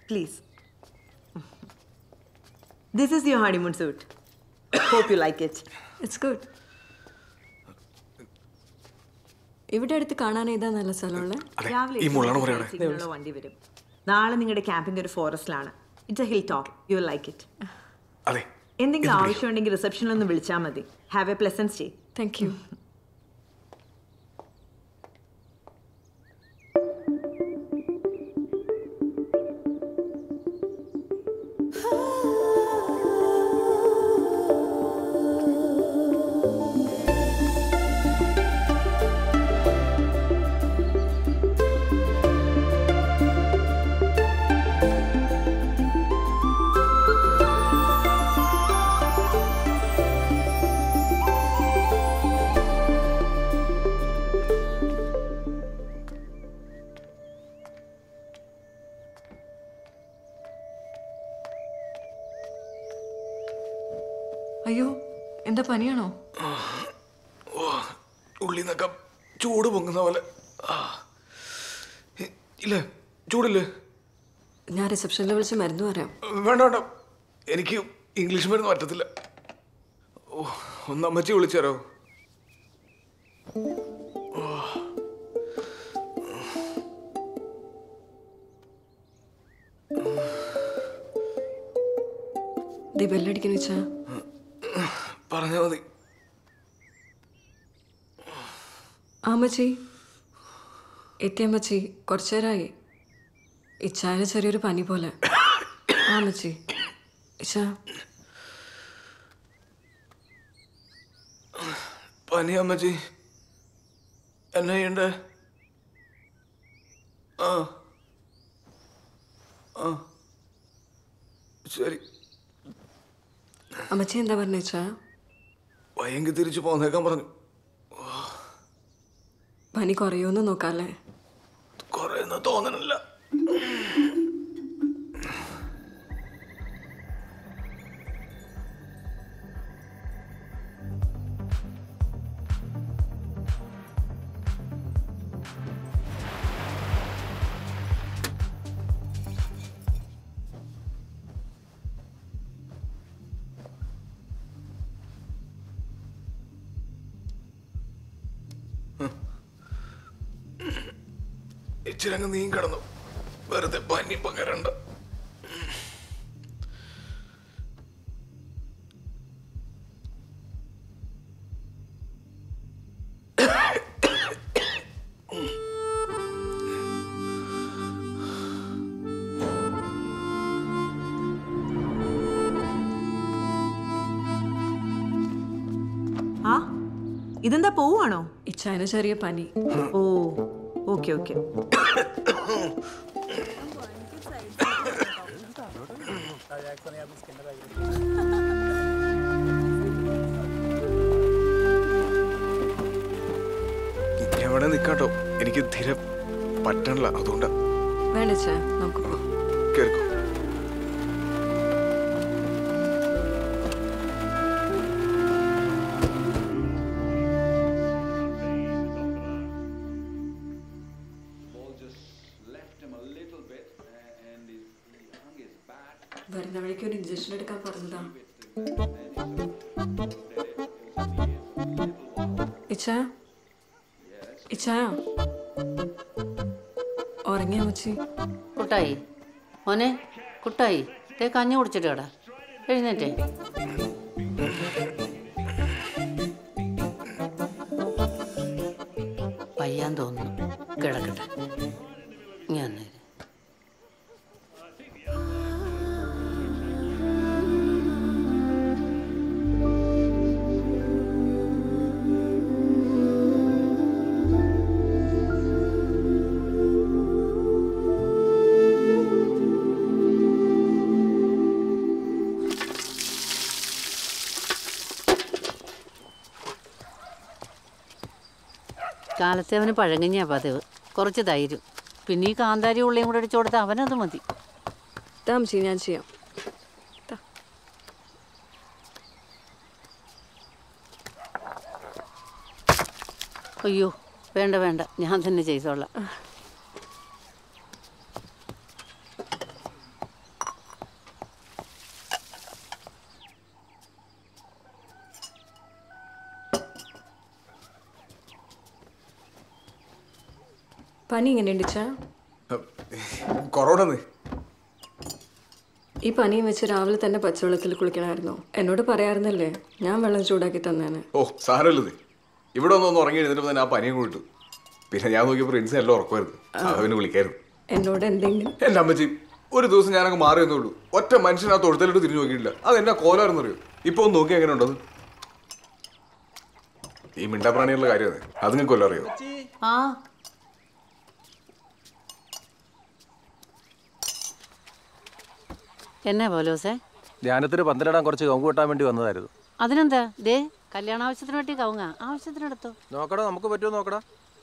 Please. This is your honeymoon suit. Hope you like it. It's good ഇവിടെ അടുത്ത് കാണാൻ ഏതാ നല്ല സ്ഥലമുള്ളത് അതെ രാവിലെ ഈ മുള്ളാണ് പറയണേ സിഗ്നലുള്ള വണ്ടി വരും നാളെ നിങ്ങളുടെ ക്യാമ്പിന്റെ ഒരു ഫോറസ്റ്റിലാണ് it's a hill top you will like it അതെ എന്തെങ്കിലും ആവശ്യമുണ്ടെങ്കിൽ റിസപ്ഷനിൽ ഒന്ന് വിളിച്ചാൽ മതി have a pleasant stay thank you അയ്യോ എന്താ പനിയാണോ ഉള്ളി നിന്നൊക്കെ ചൂട് പൊങ്ങുന്ന പോലെ ആ. ഇ- ഇല്ല ചൂടില്ലേ ഞാൻ റിസപ്ഷനിൽ വിളിച്ച് മരുന്ന് പറയാം വേണ്ട വേണ്ട എനിക്ക് ഇംഗ്ലീഷ് മരുന്ന് പറ്റത്തില്ല ഓ ഒന്ന് അമ്മച്ചി വിളിച്ചാരോ ദേ ബെല്ലടിക്കുന്ന വെച്ചാ പറഞ്ഞാൽ മതി ആമ്മച്ചി എത്തിയമ്മച്ചി കുറച്ചു നേരമായി ഇച്ചായ ചെറിയൊരു പനി പോലെ ആമ്മച്ചി ഇച്ച പനി അമ്മച്ചി എന്നാ ചെയ്യണ്ടേ ആ ആ ശരി അമ്മച്ചി എന്താ പറഞ്ഞ ഇച്ചാ വയ്യെങ്കിൽ തിരിച്ചു പോന്നേക്കാൻ പറഞ്ഞു പനി കുറയുമെന്ന് നോക്കാല്ലേ കുറേന്ന് തോന്നണില്ല ഇച്ചിരി അങ്ങ് നീ കിടന്നു വെറുതെ പനി പകരണ്ട ആ ഇതെന്താ പോവാണോ ഇച്ചായന് ചെറിയ പനി ഓ ഓക്കെ ഓക്കെ ഞാൻ വേണേ നിക്കാട്ടോ എനിക്ക് തീരെ പറ്റണില്ല അതുകൊണ്ടാ വേണ്ട ഇച്ചാ നമുക്ക് പോവാം കേൾക്കോ വരുന്ന വഴിക്ക് ഒരു ഇഞ്ചക്ഷൻ എടുക്കാൻ പറഞ്ഞതാ ഇച്ചാ ഇച്ചാ ഉറങ്ങിയ അമ്മച്ചി കുട്ടായി മോനെ കുട്ടായി തേ കഞ്ഞി കുടിച്ചിട്ട് കടാ എഴുന്നേറ്റേ വയ്യാൻ തോന്നുന്നു കിടക്കട്ടെ ഞാൻ നേരെ കാലത്തെ അവന് പഴങ്ങഞ്ഞാ പതിവ് കുറച്ച് ധൈര്യം പിന്നെ ഈ കാന്താരി ഉള്ളിയും കൂടെ അടിച്ചു കൊടുത്താൽ അവനത് മതി ഇതാ അമ്മച്ചി ഞാൻ ചെയ്യാം ഇതാ. അയ്യോ വേണ്ട വേണ്ട ഞാൻ തന്നെ ചെയ്തോളാം പനി എങ്ങനെയുണ്ട് ഇച്ച കൊറോണന്ന് ഈ പനിയും വെച്ച് രാവിലെ തന്നെ പച്ചവെള്ളത്തിൽ കുളിക്കണമായിരുന്നു എന്നോട് പറയാറുന്നല്ലേ ഞാൻ വെള്ളം ചൂടാക്കി തന്നേനെ ഓ സാരമില്ലത് ഇവിടെ ഒന്ന് ഒന്ന് ഉറങ്ങി എഴുന്നേറ്റപ്പോൾ തന്നെ ആ പനിയും കൂട്ടു പിന്നെ ഞാൻ നോക്കിയപ്പോൾ പ്രിൻസ് എല്ലാം ഉറക്കുമായിരുന്നു അവന് വിളിക്കായിരുന്നു എന്നോട് എന്തെങ്കിലും എൻ്റെ അമ്മച്ചി ഒരു ദിവസം ഞാനങ്ങ് മാറി എന്നേ ഉള്ളൂ ഒറ്റ മനുഷ്യൻ ആ തൊഴുത്തലോട്ട് തിരിഞ്ഞു നോക്കിയിട്ടില്ല അത് എന്നാ കോലായിരുന്നു അറിയോ ഇപ്പൊ ഒന്ന് നോക്കി എങ്ങനെ ഉണ്ടത് ഈ മിണ്ടാപ്രാണികളുടെ കാര്യമാണ് അത് നിങ്ങൾക്ക് കൊല്ലം അറിയോ ആ എന്നാ പോലോസേ ധ്യാനത്തിന് പന്തലിടാൻ കുറച്ച് കവുങ്ങ് വെട്ടാൻ വേണ്ടി വന്നതായിരുന്നു അതിനെന്താ ദേ കല്യാണ ആവശ്യത്തിന് വേണ്ടി കവുങ്ങ ആവശ്യത്തിനെടുത്തോ നോക്കടാ നമുക്ക് പറ്റുമോ നോക്കടാ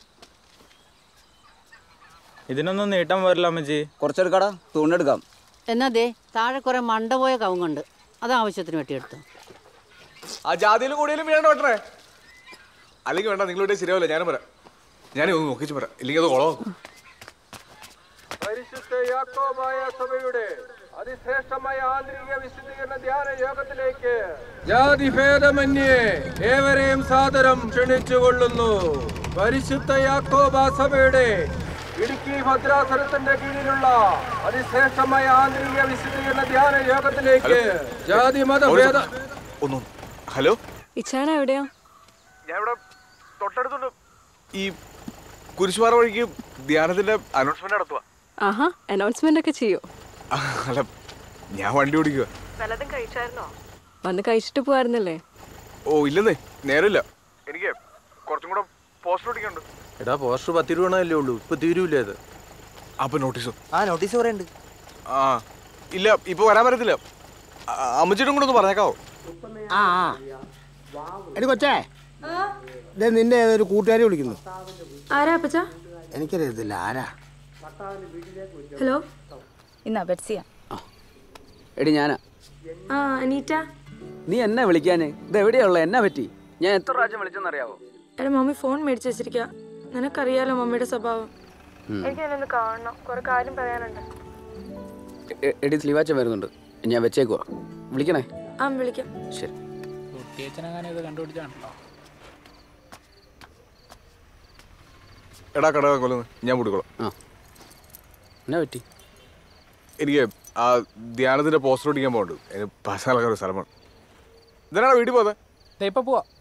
ഇതിനൊന്നും നീട്ടം വരില്ല അമ്മച്ചി കുറച്ചെടുക്കാടാ തുണിയെടുക്കാം എന്നാ ദേ താഴെ കുറെ മണ്ട പോയ കവുങ്ങുണ്ട് അത് ആവശ്യത്തിന് വേണ്ടി എടുത്തോ ആ ജാതിയിലും കൂടിയാലും വീഴണ്ട വെട്ടണേ അല്ലെങ്കിൽ വേണ്ട നിങ്ങളുടെ ശരിയാവില്ല ഞാനും വരാം ഞാനേ ഒന്ന് നോക്കിച്ച് വരാം ഇല്ലെങ്കിൽ അത് കുളമാക്കും പരിശുദ്ധ യാക്കോബായ സഭയുടെ അതിശ്രേഷ്ഠമായ ആന്തരിക വിശുദ്ധീകരണ ധ്യാന യോഗത്തിലേക്ക് ജാതിഭേദമന്യേ ഏവരെയും സാദരം ക്ഷണിച്ചുകൊള്ളുന്നു പരിശുദ്ധ യാക്കോബ സഭയുടെ ഇടുക്കി ഭദ്രാസനത്തിന്റെ കീഴിലുള്ള അതിശ്രേഷ്ഠമായ ആന്തരിക വിശുദ്ധീകരണ ധ്യാന യോഗത്തിലേക്ക് ജാതി മതഭേദ ഒന്നും ഹലോ ഇച്ചാന എവിടെയാ ഞാൻ ഇവിടെ തൊട്ടടുത്തുണ്ട് ഈ കുരിശുപാറ വഴിക്ക് ധ്യാനത്തിന്റെ അനൗൺസ്മെന്റ് നടത്തുക ആഹാ അനൗൺസ്മെന്റ് ഒക്കെ ചെയ്യോ അല്ല ഞാൻ വണ്ടി ഓടിക്കുക വന്ന് കഴിച്ചിട്ട് പോവായിരുന്നല്ലേ ഓ ഇല്ലെന്നേ നേരമില്ല എനിക്ക് കുറച്ചും കൂടെ പോസ്റ്റർ ഓടിക്കുന്നുണ്ട് എടാ പോസ്റ്റർ പത്ത് രൂപണല്ലേ ഉള്ളൂ ഇപ്പൊ തീരൂലേ അത് അപ്പൊ നോട്ടീസോ ആ നോട്ടീസ് കുറേ ഉണ്ട് ആ ഇല്ല ഇപ്പൊ വരാൻ പറ്റത്തില്ല അമ്മച്ചിട്ടും കൂടെ ഒന്ന് പറഞ്ഞേക്കാവോ ആ ആ എടി കൊച്ചേ ദേ നിന്റെ ഏതൊരു കൂട്ടുകാരി വിളിക്കുന്നു ആരാ അപ്പച്ച എനിക്കറിയത്തില്ല ആരാ ഹലോ ഇന്നാ ബെറ്റ്സിയ എടി ഞാനാ ആ അനീറ്റ നീ എന്നെ വിളിക്കാന് ഇത് എവിടെയുള്ള എന്നാ പറ്റി ഞാൻ എത്ര പ്രാവശ്യം വിളിച്ചെന്നറിയാവോ എടാ മമ്മി ഫോൺ മേടിച്ച് വെച്ചിരിക്ക നിനക്കറിയാലോ മമ്മിയുടെ സ്വഭാവം എനിക്ക് എന്നൊന്ന് കാണണം കുറെ കാര്യം പറയാനുണ്ട് എ- എടി സ്ലീവാച്ച വരുന്നുണ്ട് ഞാൻ വെച്ചേക്കുവാ വിളിക്കണേ ആ വിളിക്കാം ശരി എടാ കട കൊല്ലുന്നു ഞാൻ കൂടിക്കോളാം ആ എന്നാ പറ്റി എനിക്ക് ആ ധ്യാനത്തിന്റെ പോസ്റ്റർ ഓടിക്കാൻ പോകണ്ട് എനിക്ക് പാസ്സാലൊക്കെ ഒരു സ്ഥലമാണ് ഇതാണ് വീട്ടിൽ പോകാതെ ഇപ്പൊ പോവാ